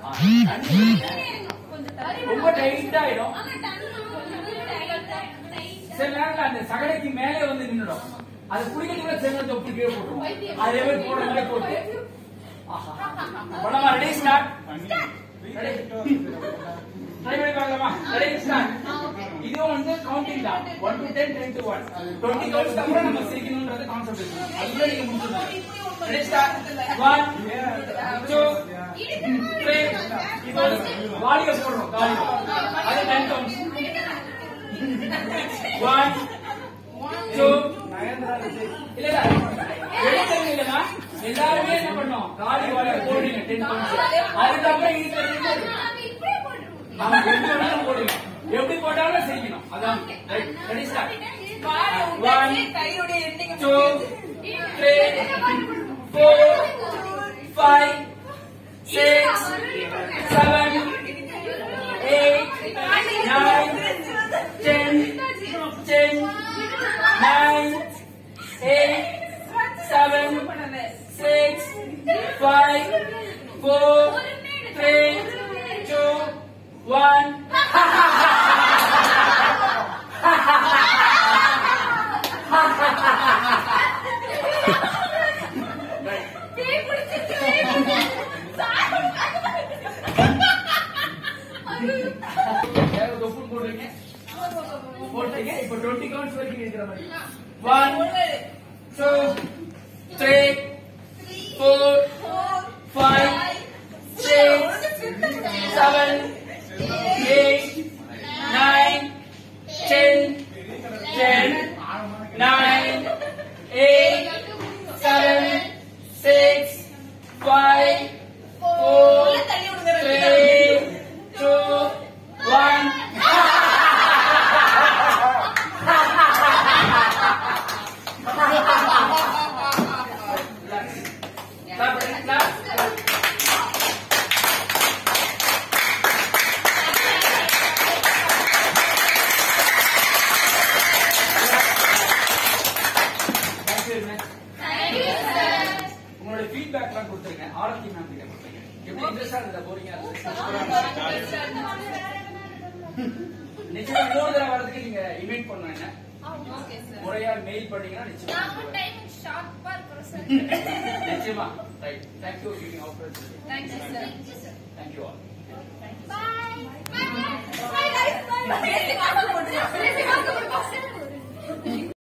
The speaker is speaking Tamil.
ஆ, தண்ணி ஊத்துங்க. ரொம்ப டைட் ஆயிடும் சில நேரத்துல அந்த சகடைக்கு மேலே வந்து நின்னுடும் அது குடிக்கிறதுக்குள்ள சில தொப்பு கீழே போட்டுரும் அதே மாதிரி போடுற மாதிரி போட்டு ஆஹா. போலாமா ரெடி ஸ்டார்ட் ட்ரை பண்ணி பார்க்கலாமா ரெடி ஸ்டார்ட் இதுவும் வந்து கவுண்டிங் தான் one to ten ten to one twenty counts தான் கூட நம்ம சிரிக்கணும்ன்றது கான்செப்ட் இருக்கு அதுக்குள்ள நீங்க முடிச்சிடலாம் ready start one two three இப்போ வாடிய போடுறோம் காலியோ அது டென் கவுண்ட்ஸ் ஒன் டூ இல்ல இல்ல எடுத்தது இல்லனா எல்லாருமே என்ன பண்ணோம் காலி வாழ போடுங்க டென் கவுண்ட்ஸ் அதுக்கப்புறம் இருக்கிறது நம்ம எப்படி வேணாலும் போடுங்க எப்படி போட்டாலும் செய்யணும் அதான் ready start one two three four five six seven eight nine ten ten nine eight seven six five four three two one யாரோ தொப்புள் போடுறீங்க போட்டீங்க இப்போ டுவெண்ட்டி கவுண்ட்ஸ் வரைக்கும் இருக்கிற மாதிரி one two three four five six seven eight nine ten ten nine eight seven six five four three two one Clap, clap. Thank you, man. உங்களோட ஃபீட்பேக்லாம் கொடுத்துருங்க ஆரத்தி மேம் கிட்ட கொடுத்துருங்க எப்படி இன்ட்ரெஸ்டா இருந்தா போறீங்க நிச்சயமா இன்னொரு தடவை வரதுக்கு நீங்க இன்வைட் பண்ணணும் என்ன முறையா மெயில் பண்ணீங்கன்னா நிச்சயமா நிச்சயமா right thank you giving offer thank you all Bye. Bye. Bye. Bye. Bye. Bye. Bye. Bye. Bye. Bye. Bye. Bye.